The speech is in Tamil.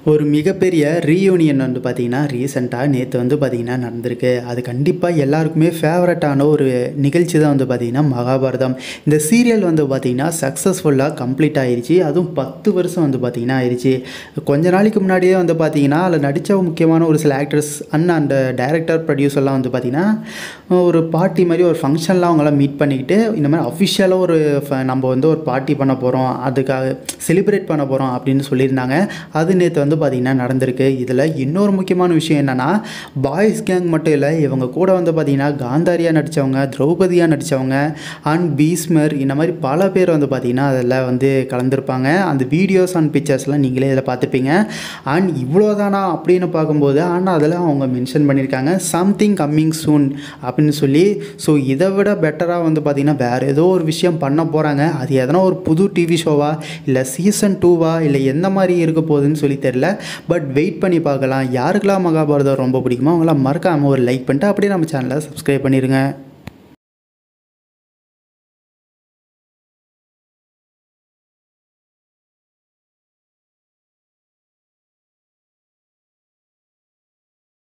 ஒரு மிகப்பெரிய ரீயூனியன் வந்து பார்த்திங்கன்னா ரீசெண்டாக நேற்று வந்து பார்த்திங்கன்னா நடந்திருக்கு அது கண்டிப்பாக எல்லாருக்குமே ஃபேவரட்டான ஒரு நிகழ்ச்சி தான் வந்து பார்த்திங்கன்னா மகாபாரதம் இந்த சீரியல் வந்து பார்த்திங்கன்னா சக்ஸஸ்ஃபுல்லாக கம்ப்ளீட் ஆயிருச்சு அதுவும் பத்து வருஷம் வந்து பார்த்திங்கன்னா ஆயிடுச்சு கொஞ்ச நாளைக்கு முன்னாடியே வந்து பார்த்திங்கன்னா அதில் நடித்த முக்கியமான ஒரு சில ஆக்டர்ஸ் அண்ட் அந்த டைரக்டர் ப்ரொடியூசர்லாம் வந்து பார்த்திங்கன்னா ஒரு பார்ட்டி மாதிரி ஒரு ஃபங்க்ஷன்லாம் அவங்களாம் மீட் பண்ணிக்கிட்டு இந்த மாதிரி அஃபிஷியலாக ஒரு ஃப- நம்ம வந்து ஒரு பார்ட்டி பண்ண போகிறோம் அதுக்காக செலிப்ரேட் பண்ண போகிறோம் அப்படின்னு சொல்லியிருந்தாங்க அது நேற்று வந்து பார்த்திங்கன்னா நடந்திருக்கு இதில் இன்னொரு முக்கியமான விஷயம் என்னென்னா பாய்ஸ் கேங் மட்டும் இல்லை இவங்க கூட வந்து பார்த்திங்கன்னா காந்தாரியாக நடித்தவங்க திரௌபதியாக நடித்தவங்க அண்ட் பீஸ்மர் இந்த மாதிரி பல பேர் வந்து பார்த்திங்கன்னா அதில் வந்து கலந்துருப்பாங்க அந்த வீடியோஸ் அண்ட் பிக்சர்ஸ்லாம் நீங்களே இதில் பார்த்துப்பீங்க அண்ட் இவ்வளோதானா அப்படின்னு பார்க்கும்போது ஆனால் அதில் அவங்க மென்ஷன் பண்ணியிருக்காங்க சம்திங் கம்மிங் சூன் அப்படின்னு சொல்லி ஸோ இதை விட பெட்டராக வந்து பார்த்திங்கன்னா வேறு ஏதோ ஒரு விஷயம் பண்ண போகிறாங்க அது எதனா ஒரு புது டிவி ஷோவா இல்லை சீசன் டூவா இல்லை எந்த மாதிரி இருக்க போகுதுன்னு சொல்லி தெரில பட் வெயிட் பண்ணி பார்க்கலாம் யாருக்கெல்லாம் மகாபாரதம் ரொம்ப பிடிக்குமோ அவங்களாம் மறக்காமல் ஒரு லைக் பண்ணிட்டு அப்படியே நம்ம சேனலை சப்ஸ்கிரைப் பண்ணிடுங்க